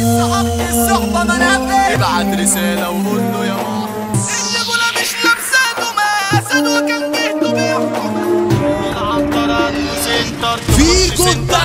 صاحبت الصحبة منافع ابعت رسالة وقول له يا ماما الرجولة مش لابسانه مقاسد وكان جهته بيحكم فيكو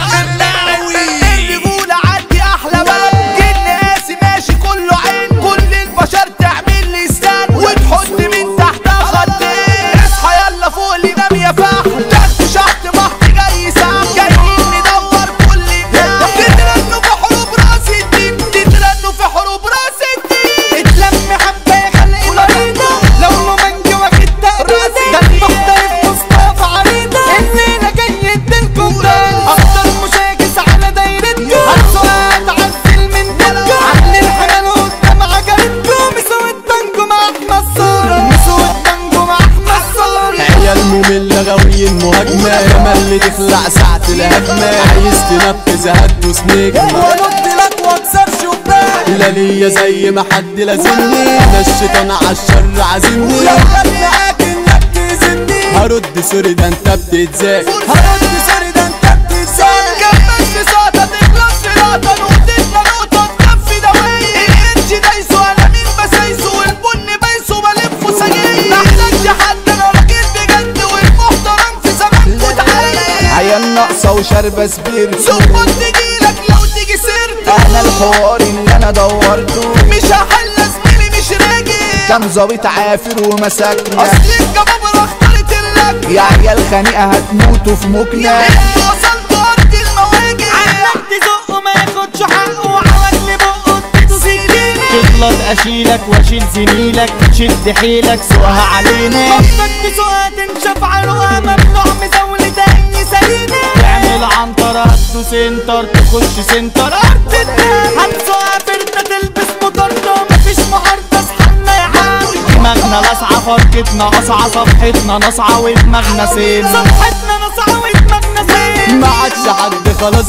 الدخلاوي الرجولة عندي أحلى بلد جن قاسي ماشي كله عين كل البشر تعمل لي ستان وتحط من تحتها خطين اصحى يلا فوق لي نام يا فحل تحت شحت محت جاي سام جايين ندور كل بتاع تترنوا في حروب راس الدين تترنوا في حروب راس الدين اتلم حبة يا خلق العريضة لو له منجي واخد تقريبا ده المختلف مصطفى عريضة الليلة جاي اديلكم تاني اكتر مشاكس على دايرتكم هتسوقات عزل من دلكم عاملين حمل قدام عجلتكم مسوا التانجو مع احمد صورة مسوا التانجو مع احمد صورة عيال مملة غاويين مهاجمة ياما اللي تخلع ساعة الهجمة عايز تنفذ هتدوس نجمة وانط لك واكسر شباك لا ليا زي ما حد لازمني انا الشيطان عالشر عازمني لو خد معاك انك تزني هرد سوري ده انت بتتذاكر هرد سوري ده انت بتزعل كمل في صوتة تخلص في لقطة نقطتنا نقطة تكفي دوية الانش دايسو انا مين بسايسو والبن بايسو بلفه سجاير محتاجش حد انا راجل بجد والمحترم في زمانكو تعالى عيال ناقصة وشاربة سبيرتو ظبط تجيلك لو تيجي سيرته انا الحوار اللي انا دورته مش هحل زميلي مش راجل كان ظابط عافر ومسكنا اصل الجبابرة اختارت اللك يا عيال خنيقة هتموتوا في مكنا وصلت ارض المواجع عنك تزقه ما ياخدش حقه وعوج لبقه اديته سكينة تغلط اشيلك واشيل زميلك شد حيلك سوقها علينا مصدك تسوقها تنشف عروقها ممنوع مزاولة اني سليمة تعمل عنتر هتدو سنتر تخش سنتر ارض النار هتسوقها فردة تلبس مطردة مفيش معارضة اصحابنا يا عم دماغنا لسعة فركتنا قصعة صفحتنا نصعة ودماغنا سن صفحتنا نصعة ودماغنا زين ما عادش حد خلاص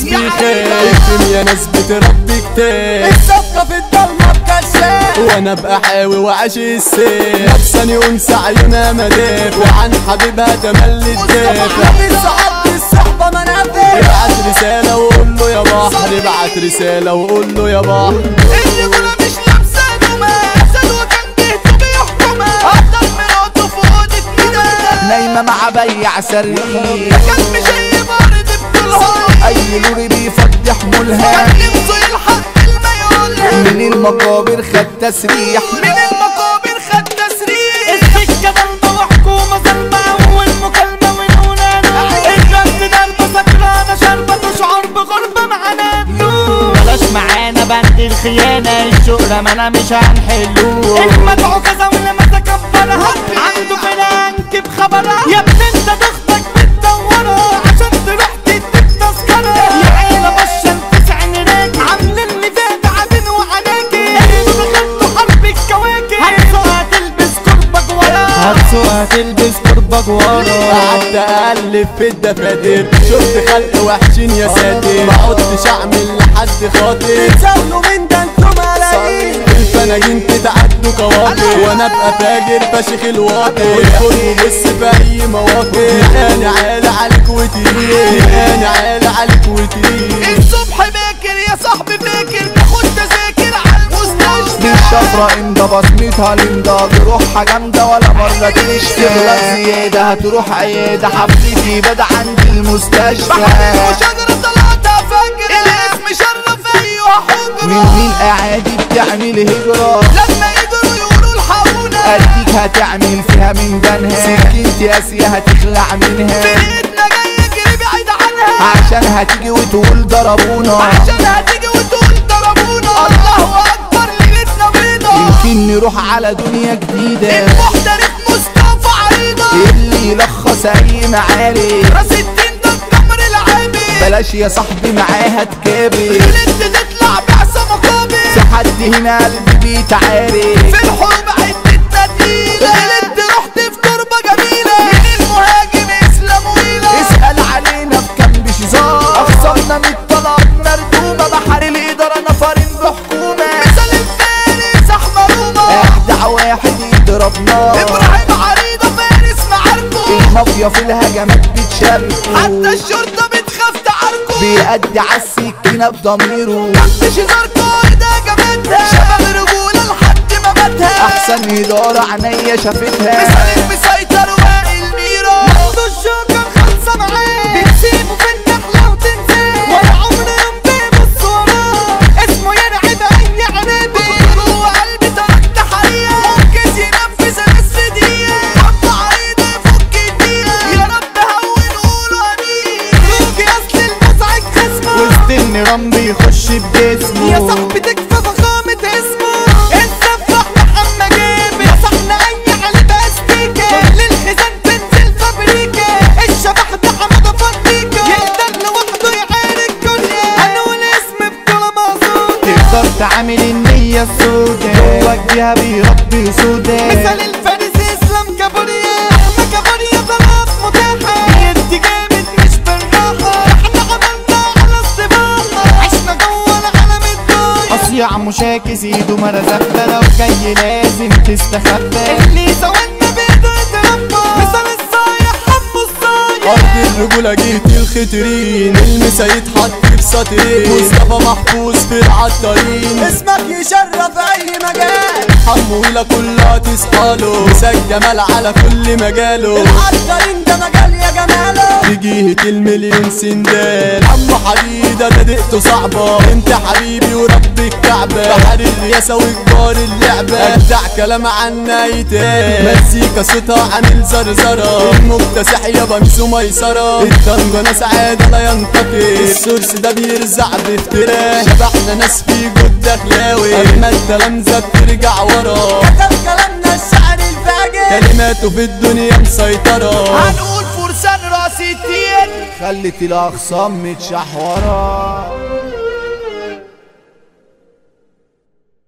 بيخاف يا ناس بتربي كتاب الصفقة في الضلمة بكشاف وانا ابقى حاوي وعاش السيف لابساني انثى عيونها مداف وعن حبيبها تملي الدافع صحاب الصحبة منافع ابعت رسالة وقول له يا بحر ابعت رسالة وقول له يا بحر الرجولة مش لابسانه مقاسد وكان جهته بيحكمها افضل مراته في اوضة كده نايمة مع بيع سرير كان مشيب ارض بطولها اي لوري بيفضي حمولها كان نفسه يلحق الميول من المقابر خد تسريح من المقابر خد تسريح السكة ضربة وحكومة ظلمة والمكالمة ونونانو الرد ضربة سكرانة شربة تشعر بغربة معانا تدوب بلاش معانا بند الخيانة الشوق رمانا مش هنحلوه المدعو كذا ولما تكبرها عنده فلانك بخبرها يا ابن انت ضغطك بتدورها عشان تروح تديك تذكرة يا عيلة بشر تسع نراكي عاملين لي فيها تعابين وعناكي انتوا دخلتوا حرب الكواكب هتسوقها تلبس كربك وراها هتسوق هتلبس قربك ورا قعدت اقلب في الدفاتر شفت خلق وحشين يا ساتر ما عدتش اعمل لحد خاطر تساولوا من ده انتوا ملايين الفناجين تتعدوا كواكب وانا ابقى فاجر فشخ الواطي والكل بص في اي مواقف انا عالي عليك وتقيل انا عالي عليك وتقيل الصبح باكر يا صاحبي فاكر تاخد تذاكر على دي المستشفى الشفرة امضى بصمتها الامضى بروحها جامدة ولا مرة تشتغل تغلط زيادة هتروح عيادة حفلتي بدا عند المستشفى وشجرة طلعتها فجر الاسم شرف ايوه حجرة من مين قاعد بتعمل هجرة لما يجروا يقولوا الحقونا اديك هتعمل فيها من دنها سكينتي اسيا هتخلع منها فرقتنا جاي يجري بعيد عنها عشان هتيجي وتقول ضربونا عشان هتيجي وتقول ضربونا الله اكبر ليلتنا بيضة يمكن نروح على دنيا جديدة المحترف مصطفى عريضة اللي يلخص اي معارك راس الدين ده الكمر العامي بلاش يا صاحبي معاها تكابر غلطت تطلع بعصا مقابل في حد هنا قلبي بيتعارك في الحروب عدتنا تقيلة غلطت رحت في تربة جميلة من المهاجم اسلام ويلا اسأل علينا في كام بشزار أخصمنا من الطلب مردومة بحر الإدارة نفرين بحكومة مثل الفارس احمر روما أجدع واحد يضرب نار ابراهيم عريضة فارس معاركو المافيا في الهجمات بتشارك حتى الشرطة بتخاف تعاركو بيأدي عالسكينة بضميره مش هزار قائد احسن اداره عينيا شافتها مثال المسيطر وائل ميرو ياخدوا الجوكر خلصة معاه بتسيبه في النحلة وتنساه ولا عمره يوم بيبص وراه اسمه يرعب أي عنابي جوه قلبي تركت حقيقة ممكن ينفذ نصف دقيقة حط عريضة يفك الدقيقة يا رب هون قولوا امين روجي أصل المزعج خصمه وسط النيران بيخش بجسمه يا صاحبي تكفى فخامة اسمه السفاح محمد جابر يا صاحنا أي علي باستيكا للخزان تنزل فابريكا الشبح ده حمادة فرديكا يقدر لوحده يعارك الدنيا هنقول اسم بطولة مقصودة تقدر تعامل النية السوداء جواك بيها بيربي سوداء مثال الفارس اسلام كابوريا احنا كابوريا ضرب متاحة بيدي جامد مش بالراحة احنا عملنا على الصباحة عشنا جوه العالم الضايع أصيع مشاكس ايده ما رزقنا لو جاي لازم تستخبى اللي سوالنا بيده يتربى مثال الصايع حبه الصايع أرض الرجولة جيت الخترين المسا يتحط في سطرين مصطفى محفوظ في العطارين اسمك يشرف أي مجال حمولة كلها تصحاله مسا الجمال على كل مجاله العطارين ده مجال يا جماله في جهة المليون سندال عم حديدة ده دقته صعبة انت حبيبي ورب الكعبة بحر الرياسة وكبار اللعبة ابدع كلام عنا يتقال مزيكا صوتها عامل زرزرة المكتسح يابا ميسو ميسرة الطنجة ناس عادة لا ينطفي السورس ده بيرزع بافتراء شبحنا ناس في جود دخلاوي اما التلامذة بترجع ورا كتب كلامنا الشعر الفاجر كلماته في الدنيا مسيطرة هنقول فرسان راس التين خلت الاخصام متشحوره